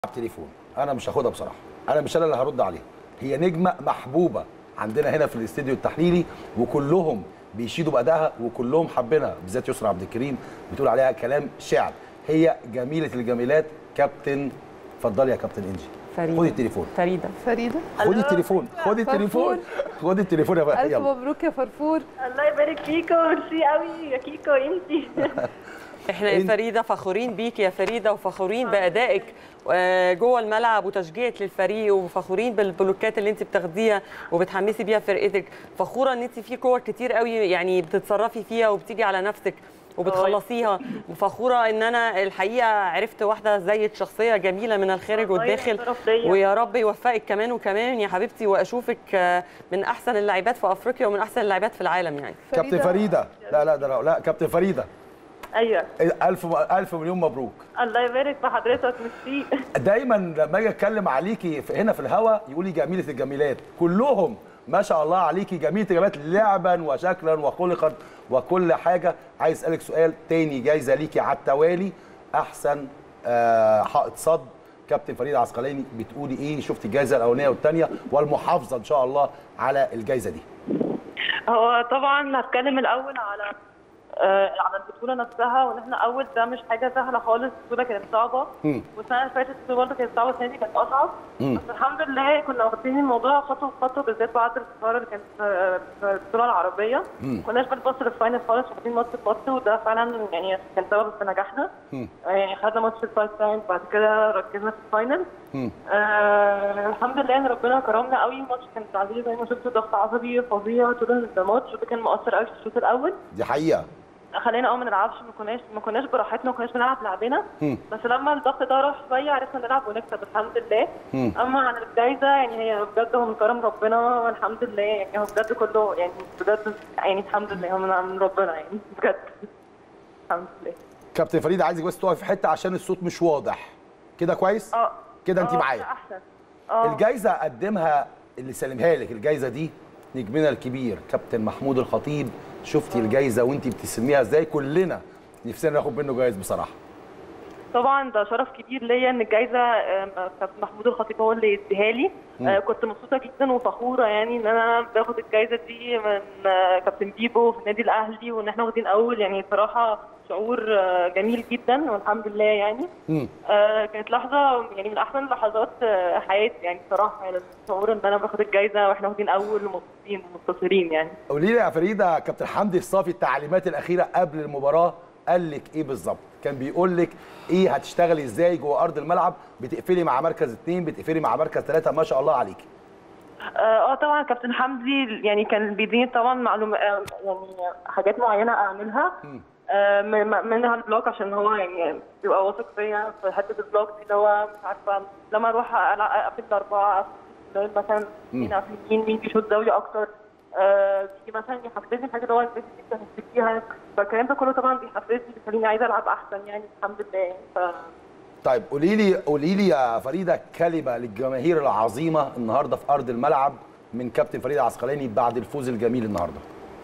تليفون انا مش هاخدها بصراحه انا مش انا اللي هرد عليها هي نجمه محبوبه عندنا هنا في الاستديو التحليلي وكلهم بيشيدوا بادائها وكلهم حابينها بالذات يسرا عبد الكريم بتقول عليها كلام شعر هي جميله الجميلات كابتن اتفضلي يا كابتن انجي فريدة. خدي التليفون فريده فريده خدي التليفون خدي التليفون خدي التليفون يا بقى الف يلا مبروك يا فرفور الله يبارك فيكم ميرسي قوي يا كيكو انتي احنا يا فريده فخورين بيك يا فريده وفخورين بادائك آه، جوه الملعب وتشجيعك للفريق وفخورين بالبلوكات اللي انت بتاخديها وبتحمسي بيها فرقتك فخوره ان انت في كور كتير قوي يعني بتتصرفي فيها وبتيجي على نفسك وبتخلصيها وفخوره ان انا الحقيقه عرفت واحده زيك شخصيه جميله من الخارج والله والداخل شرف ليا. ويا رب يوفقك كمان وكمان يا حبيبتي واشوفك آه، من احسن اللاعبات في افريقيا ومن احسن اللاعبات في العالم يعني كابتن فريده لا لا ده لا, لا كابتن فريده ايوه الف الف مليون مبروك الله يبارك في حضرتك ميرسي دايما لما اجي اتكلم عليكي في هنا في الهوا يقول لي جميله الجميلات كلهم ما شاء الله عليكي جميله الجميلات لعبا وشكلا وخلقا وكل حاجه عايز اسالك سؤال تاني جايزه ليكي على التوالي احسن آه، حائط صد كابتن فريد عسقلاني بتقولي ايه شفتي الجائزه الاولانيه والثانيه والمحافظه ان شاء الله على الجائزه دي هو طبعا هتكلم الاول على آه على البطوله نفسها وان احنا اول ده مش حاجه سهله خالص البطوله كانت صعبه مم. والسنه اللي فاتت برضه كانت صعبه السنه دي كانت اصعب مم. بس الحمد لله كنا واخدين الموضوع خطوه بخطوه بالذات بعد الخساره اللي كانت في في البطوله العربيه مم. كناش بنبص للفاينل خالص واخدين ماتش بماتش وده فعلا يعني كان سبب في نجاحنا مم. آه يعني خدنا ماتش الفايت تايم بعد كده ركزنا في الفاينل مم. آه الحمد لله ان ربنا كرمنا قوي الماتش كان عليه زي ما شفت ضغط عصبي فظيع طول الماتش وده كان مؤثر قوي في الشوط الاول دي حقيقه خلينا اه ما نلعبش ما كناش ما كناش براحتنا ما كناش بنلعب لعبنا مم. بس لما الضغط ده راح شويه عرفنا نلعب ونكسب الحمد لله مم. اما عن الجايزه يعني هي بجد هو من كرم ربنا والحمد لله يعني هو بجد كله يعني بجد يعني الحمد لله هو من من ربنا يعني بجد الحمد لله كابتن فريد عايزك بس تقفي في حته عشان الصوت مش واضح كده كويس اه كده انت آه، معايا احسن اه الجايزه قدمها اللي سلمها لك الجايزه دي نجمنا الكبير كابتن محمود الخطيب شفتي الجايزه وانت بتسميها ازاي كلنا نفسنا ناخد منه جايز بصراحه طبعا ده شرف كبير ليا ان الجائزه آم، كابتن محمود الخطيب هو اللي يديها لي آه، كنت مبسوطه جدا وفخوره يعني ان انا باخد الجائزه دي من آه، كابتن بيبو في النادي الاهلي وان احنا واخدين اول يعني صراحه شعور آه، جميل جدا والحمد لله يعني مم. آه، كانت لحظه يعني من احسن لحظات آه، حياتي يعني صراحه يعني شعور ان انا باخد الجائزه واحنا واخدين اول ومبسوطين ومنتصرين يعني قولي لي يا فريده كابتن حمدي الصافي التعليمات الاخيره قبل المباراه قال لك ايه بالظبط كان بيقول لك ايه هتشتغلي ازاي جوه ارض الملعب بتقفلي مع مركز اثنين بتقفلي مع مركز ثلاثه ما شاء الله عليكي اه آه، طبعا كابتن حمدي يعني كان بيديني طبعا معلومات يعني حاجات معينه اعملها آه، من- من- منها البلوك عشان هو يعني بيبقى واثق فيا في حته البلوك دي اللي هو مش عارفه لما اروح ألع- اقفل الاربعه أقفل اللي هو مثلا مين قافل مين مين بيشوط زاويه اكتر آه، بيجي مثلا يحفزني حاجه اللي هو انت انت هتفتكيها فالكلام ده كله طبعا بيحفزني بيخليني عايزه العب احسن يعني الحمد لله يعني ف طيب قولي لي قولي لي يا فريده كلمه للجماهير العظيمه النهارده في ارض الملعب من كابتن فريد عسقلاني بعد الفوز الجميل النهارده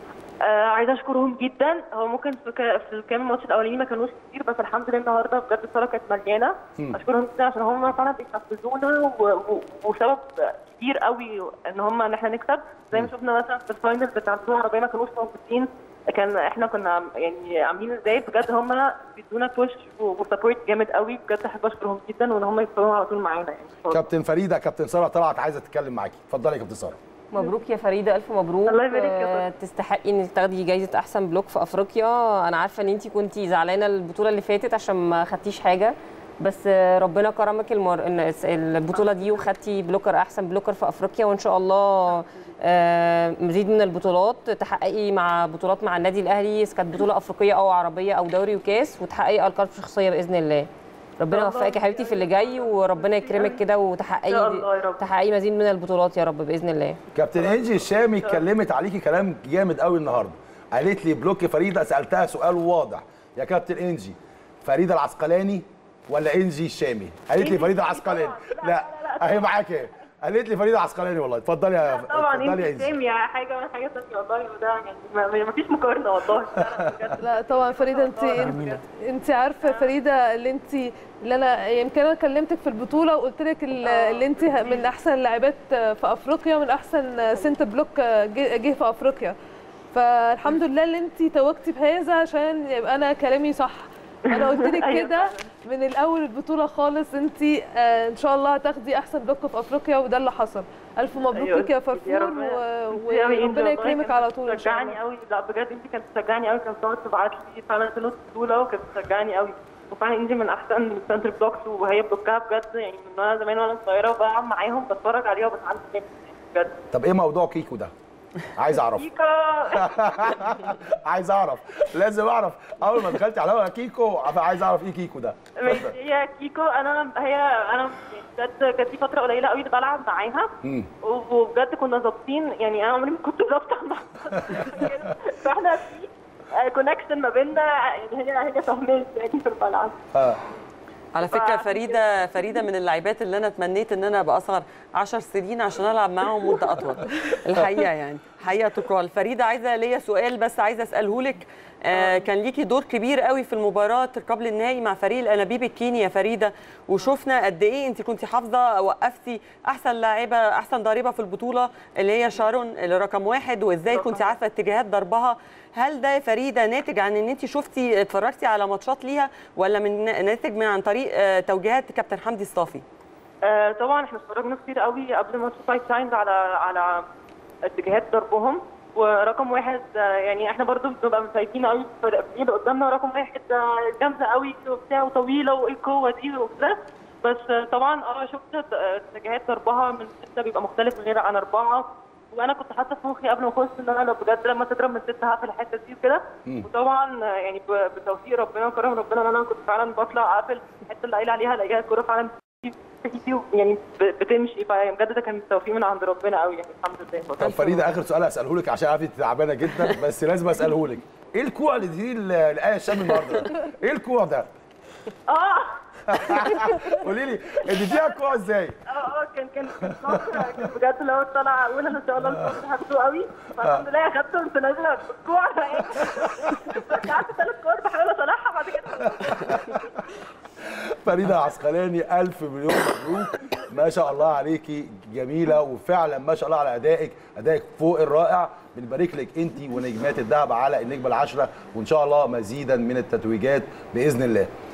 آه عايزه اشكرهم جدا هو ممكن في, ك... في كام الماتش الاولاني ما كانوش كتير بس الحمد لله النهارده بجد الصاله كانت مليانه اشكرهم جدا عشان هم فعلا بيحفزونا و... و... وسبب كبير قوي ان هم ان احنا نكسب زي ما شفنا مثلا في الفاينل بتاع البطوله العربيه ما كانوش موجودين كان احنا كنا عم- يعني عاملين ازاي بجد هم بيدونا بوش وسبورت جامد قوي بجد احب اشكرهم جدا وان هم يفضلوا على طول معانا يعني كابتن فريده كابتن ساره طلعت عايزه تتكلم معاكي اتفضلي يا كابتن ساره مبروك يا فريده الف مبروك الله يبارك يا آه، تستحقي انك تاخدي جايزه احسن بلوك في افريقيا انا عارفه ان انت كنتي زعلانه البطوله اللي فاتت عشان ما خدتيش حاجه بس آه، ربنا كرمك المر... إن الس- البطوله دي وخدتي بلوكر احسن بلوكر في افريقيا وان شاء الله آه، مزيد من البطولات تحققي مع بطولات مع النادي الاهلي إذا كانت بطوله افريقيه او عربيه او دوري وكاس وتحققي القاب شخصيه باذن الله ربنا الله يوفقك يا حبيبتي في اللي جاي وربنا يكرمك كده إن شاء وتحققي الله يا رب. تحققي مزيد من البطولات يا رب باذن الله كابتن انجي الشامي اتكلمت عليكي كلام جامد قوي النهارده قالت لي بلوك فريده سالتها سؤال واضح يا كابتن انجي فريده العسقلاني ولا انجي الشامي قالت لي إنجي فريده الشامي العسقلاني طبعاً. لا، لا لا، لا، اهي معاك اهي قالت لي فريده عسقلاني والله اتفضلي يا طبعا اتفضلي يا انت انسي ساميه حاجه من حاجه ثانيه والله وده يعني ما ما فيش مقارنه والله فعلا بجد لا طبعا فريده انت جميلة. انت عارفه فريده اللي انت اللي انا يمكن انا كلمتك في البطوله وقلت لك ال- اللي انت من احسن اللاعبات في افريقيا من احسن سنت بلوك جه جه في افريقيا فالحمد لله اللي انت توجتي بهذا عشان يبقى انا كلامي صح انا قلت لك أيوة كده من الاول البطوله خالص انت آه، ان شاء الله هتاخدي احسن بلوك في افريقيا وده اللي حصل الف مبروك أيوة، لك يا يا فرفور رب. و- أوي إنجي وربنا والله، يكرمك كانت على طول ان شاء الله بتشجعني قوي لا بجد انت كانت بتشجعني قوي كانت بتقعد تبعت لي فعلا في نص البطوله وكانت بتشجعني قوي وفعلا انت من احسن السنتر بلوكس وهي بلوكها بجد يعني من وانا زمان وانا صغيره وبلعب معاهم بتفرج عليها وبتعلم منها بجد طب ايه موضوع كيكو ده عايز اعرف كيكا عايز اعرف لازم اعرف اول ما دخلت على هوا كيكو عايز اعرف ايه كيكو ده ماشي هي كيكو انا هي انا بجد كانت في فتره قليله قوي بلعب معاها مم. وبجد كنا ظابطين يعني انا عمري ما كنت ظابطه مع فاحنا في كونكشن ما بيننا يعني هي هي فاهماني يعني في الملعب آه. على فكره فريده فريده من اللاعبات اللي انا تمنيت ان انا ابقى اصغر 10 سنين عشان العب معاهم مده اطول الحقيقه يعني حقيقه تقال فريده عايزه ليا سؤال بس عايزه اساله لك آه كان ليكي دور كبير قوي في المباراه قبل النهائي مع فريق الانابيب الكيني يا فريده وشفنا قد ايه انت كنت حافظه وقفتي احسن لاعبه احسن ضاربه في البطوله اللي هي شارون اللي رقم واحد وازاي كنت عارفه اتجاهات ضربها هل ده يا فريده ناتج عن ان انت شفتي اتفرجتي على ماتشات ليها ولا من ناتج من عن طريق آه، توجيهات كابتن حمدي الصافي آه طبعا احنا اتفرجنا كتير قوي قبل ماتش فايت ساينز على على اتجاهات ضربهم ورقم واحد آه، يعني احنا برضو بنبقى شايفين قوي الفرق اللي قدامنا رقم واحد آه، جامده قوي وبتاع وطويله وايه القوه دي وكده بس آه، طبعا اه شفت آه، اتجاهات ضربها من سته بيبقى مختلف غير عن اربعه وانا كنت حاطه في مخي قبل ما اخش ان انا لو بجد لما تضرب من سته هقفل الحته دي وكده وطبعا آه، يعني ب- بتوفيق ربنا وكرم ربنا ان انا كنت فعلا بطلع اقفل الحته اللي قايله عليها الاقيها الكوره فعلا بتيجي يعني ب- بتمشي فبجد ده كان توفيق من عند ربنا قوي يعني الحمد لله طب فريده اخر سؤال هساله لك عشان عارف انت تعبانه جدا بس لازم اساله لك ايه الكوع اللي دي لايه الشام النهارده ده؟ ايه الكوع ده؟ اه قولي لي اديتيها الكوع ازاي؟ اه اه كان كان كان صوت- كان بجد لو طلع اقول انا ان شاء الله الصوت هاخده قوي فالحمد لله اخدته كنت نازله بالكوع يعني قعدت ثلاث كور بحاول اصلحها بعد كده فريده عسقلاني الف مليون مبروك ما شاء الله عليكي جميله وفعلا ما شاء الله على ادائك ادائك فوق الرائع بنبارك لك انت ونجمات الذهب على النجمه العشره وان شاء الله مزيدا من التتويجات باذن الله